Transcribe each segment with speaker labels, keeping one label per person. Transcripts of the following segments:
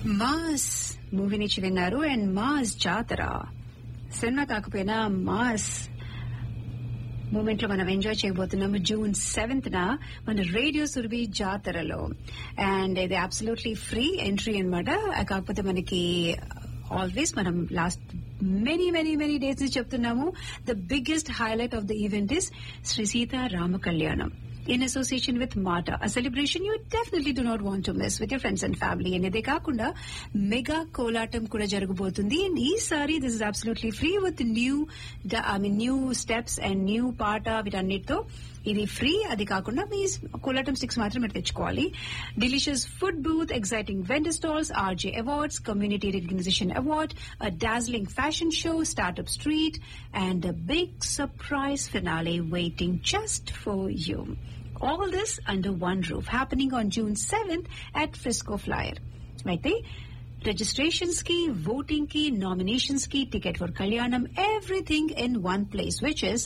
Speaker 1: Mass movie నుంచి విన్నారు and mass Jathara cinema కాకపోయినా మాస్ మూమెంట్ లో మనం ఎంజాయ్ చేయబోతున్నాము జూన్ సెవెంత్ న మన రేడియో సురభి జాతరలో అండ్ ఇది అబ్సల్యూట్లీ ఫ్రీ ఎంట్రీ అనమాట కాకపోతే మనకి ఆల్వేస్ మనం last many many many days నుంచి చెప్తున్నాము the biggest highlight of the event is Sri Sita Rama Kalyanam in association with MATA, a celebration you definitely do not want to miss with your friends and family. And ఇదే కాకుండా mega కోలాటం కూడా జరగబోతుంది and ఈసారి this is absolutely free with new I mean new steps and new పాట వీటన్నిటితో ఇది free అది కాకుండా మీ కోలాటం స్టిక్స్ మాత్రం మీరు తెచ్చుకోవాలి delicious food booth exciting vendor stalls RJ awards community recognition award a dazzling fashion show, Startup Street, and a big surprise finale waiting just for you. All this under one roof, happening on June 7th at Frisco Flyer. అయితే registrations ki, voting ki, nominations ki, ticket for Kalyanam, everything in one place, which is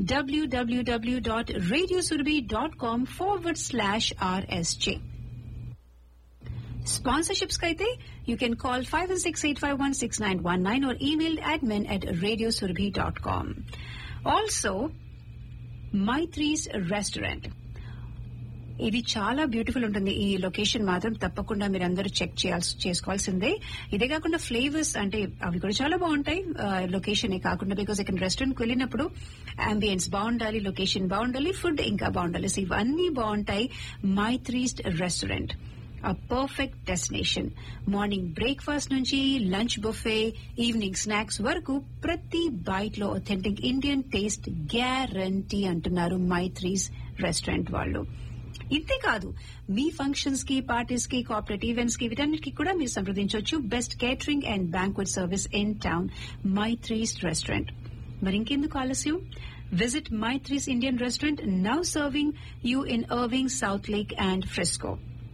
Speaker 1: www.radiosurbi.com forward slash RSJ. Sponsorships kaite, you can call 516-851-6919 or email admin at radiosurabhi.com. Also, Maitri's Restaurant. ఇది చాలా beautiful ఉంటుంది ఈ location మాత్రం తప్పకుండా మీరు అందరూ check చేయాల్సి చేసుకోవాల్సిందే ఇదే కాకుండా ఫ్లేవర్స్ అంటే అవి కూడా చాలా బాగుంటాయి లొకేషన్ కాకుండా బికాస్ ఇక్కడ రెస్టారెంట్ కి వెళ్ళినప్పుడు అంబియన్స్ బాగుండాలి లొకేషన్ బాగుండాలి ఫుడ్ ఇంకా బాగుండాలి సో ఇవన్నీ బాగుంటాయి Maithri's restaurant a perfect destination. Morning breakfast నుంచి లంచ్ బుఫే ఈవినింగ్ స్నాక్స్ వరకు ప్రతి బైట్ లో ఒథెంటిక్ ఇండియన్ టేస్ట్ గ్యారంటీ అంటున్నారు మైత్రీస్ రెస్టారెంట్ వాళ్ళు ఇంతే కాదు మీ ఫంక్షన్స్ కి పార్టీస్ కి కార్పొరేట్ ఈవెంట్స్ కి వీటన్నిటికీ కూడా మీరు సంప్రదించవచ్చు best catering and banquet service in town Maithri's restaurant మరి ఇంకెందుకు ఆలస్యం visit Maithri's Indian restaurant now serving you in Irving South Lake and Frisco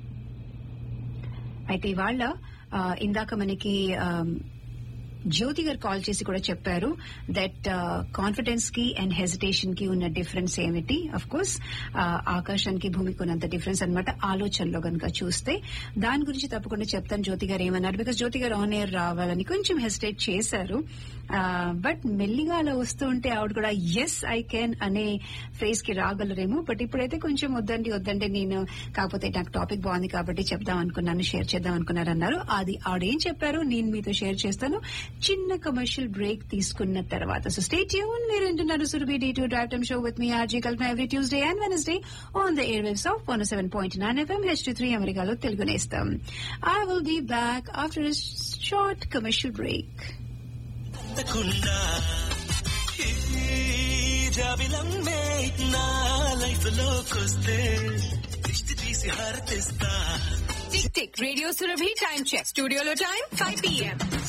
Speaker 1: అయితే ఇవాళ ఇందాక మనకి జ్యోతి గారు కాల్ చేసి కూడా చెప్పారు దట్ కాన్ఫిడెన్స్ కి అండ్ హెజిటేషన్ కి ఉన్న డిఫరెన్స్ ఏమిటి అఫ్ కోర్స్ ఆకాశానికి భూమికి ఉన్నంత డిఫరెన్స్ అనమాట ఆలోచనలో కనుక చూస్తే దాని గురించి తప్పకుండా చెప్తాను జ్యోతి గారు ఏమన్నారు బికాస్ జ్యోతి గారు ఆన్ ఎయిర్ రావాలని కొంచెం హెసిటేట్ చేశారు బట్ మెల్లిగా అలా వస్తూ ఉంటే ఆవిడ కూడా ఎస్ ఐ కెన్ అనే ఫేజ్ కి రాగలరేమో బట్ ఇప్పుడైతే కొంచెం వద్దండి వద్దండి నేను కాకపోతే నాకు టాపిక్ బాగుంది కాబట్టి చెప్దాం అనుకున్నాను షేర్ చేద్దాం అనుకున్నారు అన్నారు అది ఆవిడ ఏం చెప్పారు నేను మీతో షేర్ చేస్తాను చిన్న కమర్షియల్ బ్రేక్ తీసుకున్న తర్వాత సో స్టే ట్యూన్ మీరు వింటున్నారు Surabhi D two drive time show with me RJ Kalpana every Tuesday and Wednesday on the air waves of one seven point nine FM H three అమెరికాలో తెలుగు నేస్తాం I will be back after short commercial break
Speaker 2: తప్పకుండా జాబిలమ్మే నా life లోకొస్తే దిష్టి తీసి హారతిస్తా
Speaker 3: Tick Tick Radio Surabhi time check. Studio lo time 5 p.m.